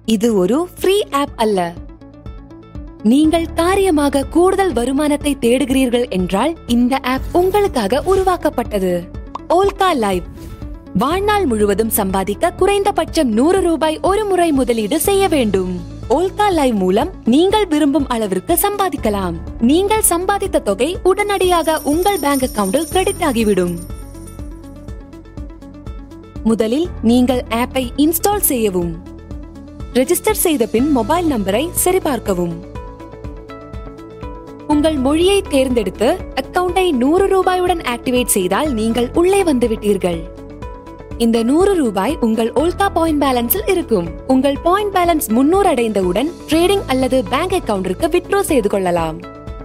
இது ஒரு free app அல்ல நீங்கள் காரியமாக கூடுதல் வருமானத்தை தேடுகிறீர்கள் என்றால் இந்த ஆப் உங்களுக்காக உருவாக்கப்பட்டது ஓல்கா லைவ் வாழ்நாள் முழுவதும் சம்பாதிக்க குறைந்தபட்சம் நூறு ரூபாய் ஒரு முறை முதலீடு செய்ய வேண்டும் ஓல்கா லைவ் மூலம் நீங்கள் விரும்பும் அளவிற்கு சம்பாதிக்கலாம் நீங்கள் சம்பாதித்த தொகை உடனடியாக உங்கள் பேங்க் அக்கவுண்டில் கிரெடிட் ஆகிவிடும் முதலில் நீங்கள் ஆப்பை இன்ஸ்டால் செய்யவும் ரெஜிஸ்டர் செய்த பின் மொபைல் நம்பரை சரிபார்க்கவும் உங்கள் மொழியை தேர்ந்தெடுத்து அக்கவுண்டை நூறு ரூபாயுடன் ஆக்டிவேட் செய்தால் நீங்கள் உள்ளே வந்து விட்டீர்கள் இந்த நூறு ரூபாய் உங்கள் ஓல்கா பாயிண்ட் பேலன்ஸில் இருக்கும் உங்கள் பாயிண்ட் பேலன்ஸ் முன்னூறு அடைந்தவுடன் ட்ரேடிங் அல்லது பேங்க் அக்கவுண்டிற்கு வித்ட்ரா செய்து கொள்ளலாம்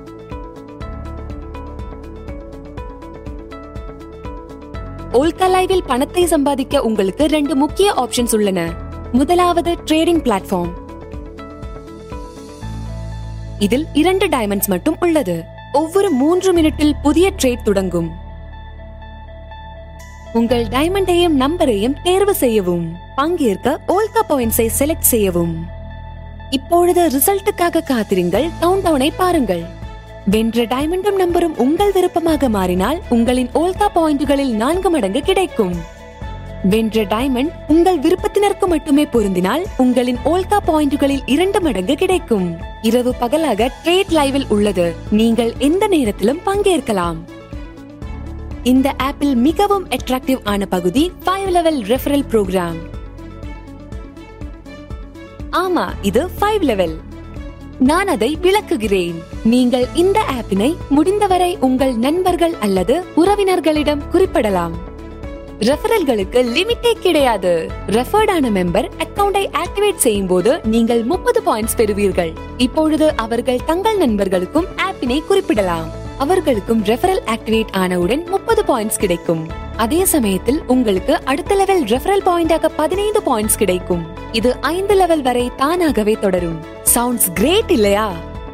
ஓல்கா லைவில் பணத்தை சம்பாதிக்க உங்களுக்கு ரெண்டு முக்கிய ஆப்ஷன்ஸ் உள்ளன முதலாவது ட்ரேடிங் பிளாட்ஃபார்ம் இதில் இரண்டு டைமண்ட்ஸ் மட்டும் உள்ளது ஒவ்வொரு மூன்று மினிட்டில் புதிய ட்ரேட் தொடங்கும் உங்கள் டைமண்டையும் நம்பரையும் தேர்வு செய்யவும் பங்கேற்க ஓல்கா பாயிண்ட்ஸை செலக்ட் செய்யவும் இப்பொழுது ரிசல்ட்டுக்காக காத்திருங்கள் கவுண்ட் டவுனை பாருங்கள் வென்ற டைமண்டும் நம்பரும் உங்கள் விருப்பமாக மாறினால் உங்களின் ஓல்கா பாயிண்டுகளில் நான்கு மடங்கு கிடைக்கும் வென்ற டைமண்ட் உங்கள் விருப்பத்தினருக்கு மட்டுமே பொருந்தினால் உங்களின் ஓல்கா பாயிண்டுகளில் இரண்டு மடங்கு கிடைக்கும் இரவு பகலாக ட்ரேட் லைவில் உள்ளது நீங்கள் எந்த நேரத்திலும் பங்கேற்கலாம் இந்த ஆப்பில் மிகவும் அட்ராக்டிவ் ஆன பகுதி ஃபைவ் லெவல் ரெஃபரல் ப்ரோக்ராம் ஆமா இது ஃபைவ் லெவல் நான் அதை விளக்குகிறேன் நீங்கள் இந்த ஆப்பினை முடிந்தவரை உங்கள் நண்பர்கள் அல்லது உறவினர்களிடம் குறிப்பிடலாம் ரெஃபரல்களுக்கு லிமிட்டே கிடையாது ரெஃபர்டான மெம்பர் அக்கவுண்டை ஆக்டிவேட் செய்யும் போது நீங்கள் முப்பது பாயிண்ட்ஸ் பெறுவீர்கள் இப்பொழுது அவர்கள் தங்கள் நண்பர்களுக்கும் ஆப்பினை குறிப்பிடலாம் அவர்களுக்கும் ரெஃபரல் ஆக்டிவேட் ஆனவுடன் முப்பது பாயிண்ட்ஸ் கிடைக்கும் அதே சமயத்தில் உங்களுக்கு அடுத்த லெவல் ரெஃபரல் பாயிண்டாக பதினைந்து பாயிண்ட்ஸ் கிடைக்கும் இது ஐந்து லெவல் வரை தானாகவே தொடரும் சவுண்ட்ஸ் கிரேட் இல்லையா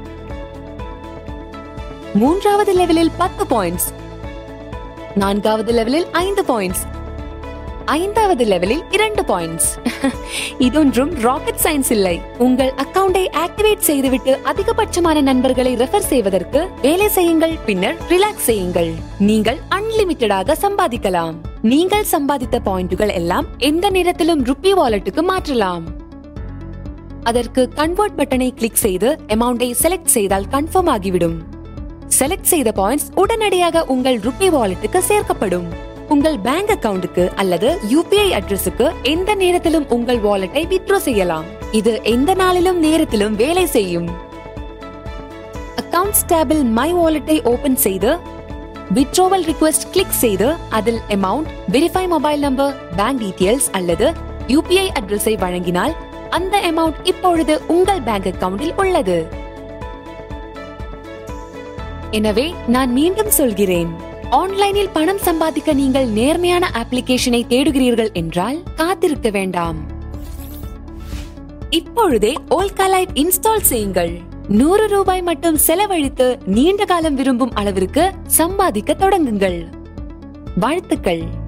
மூன்றாவது லெவலில் பத்து பாயிண்ட்ஸ் நான்காவது லெவலில் ஐந்து பாயிண்ட்ஸ் ஐந்தாவது லெவலில் இரண்டு பாயிண்ட்ஸ் இதொன்றும் ராக்கெட் சயின்ஸ் இல்லை உங்கள் அக்கவுண்டை ஆக்டிவேட் செய்துவிட்டு அதிகபட்சமான நண்பர்களை ரெஃபர் செய்வதற்கு வேலை செய்யுங்கள் பின்னர் ரிலாக்ஸ் செய்யுங்கள் நீங்கள் அன்லிமிட்டடாக சம்பாதிக்கலாம் நீங்கள் சம்பாதித்த பாயிண்டுகள் எல்லாம் எந்த நேரத்திலும் ருப்பி வாலெட்டுக்கு மாற்றலாம் அதற்கு கன்வெர்ட் பட்டனை கிளிக் செய்து அமௌண்டை செலக்ட் செய்தால் கன்ஃபார்ம் ஆகிவிடும் செலக்ட் செய்த பாயிண்ட்ஸ் உடனடியாக உங்கள் ருப்பி வாலெட்டுக்கு சேர்க்கப்படும் உங்கள் பேங்க் அக்கவுண்டுக்கு அல்லது யூபிஐ அட்ரஸுக்கு எந்த நேரத்திலும் உங்கள் வாலெட்டை வித்ட்ரா செய்யலாம் இது எந்த நாளிலும் நேரத்திலும் வேலை செய்யும் அக்கவுண்ட்ஸ் டேபில் மை வாலெட்டை ஓபன் செய்து வித்ட்ரோவல் ரிக்வெஸ்ட் கிளிக் செய்து அதில் amount verify mobile number bank details அல்லது யூபிஐ அட்ரஸை வழங்கினால் அந்த அமௌண்ட் இப்பொழுது உங்கள் பேங்க் அக்கவுண்டில் உள்ளது எனவே நான் மீண்டும் சொல்கிறேன் ஆன்லைனில் பணம் சம்பாதிக்க நீங்கள் நேர்மையான அப்ளிகேஷனை தேடுகிறீர்கள் என்றால் காத்திருக்க வேண்டாம் இப்பொழுதே ஓல்கா லைவ் இன்ஸ்டால் செய்யுங்கள் நூறு ரூபாய் மட்டும் செலவழித்து நீண்ட காலம் விரும்பும் அளவிற்கு சம்பாதிக்க தொடங்குங்கள் வாழ்த்துக்கள்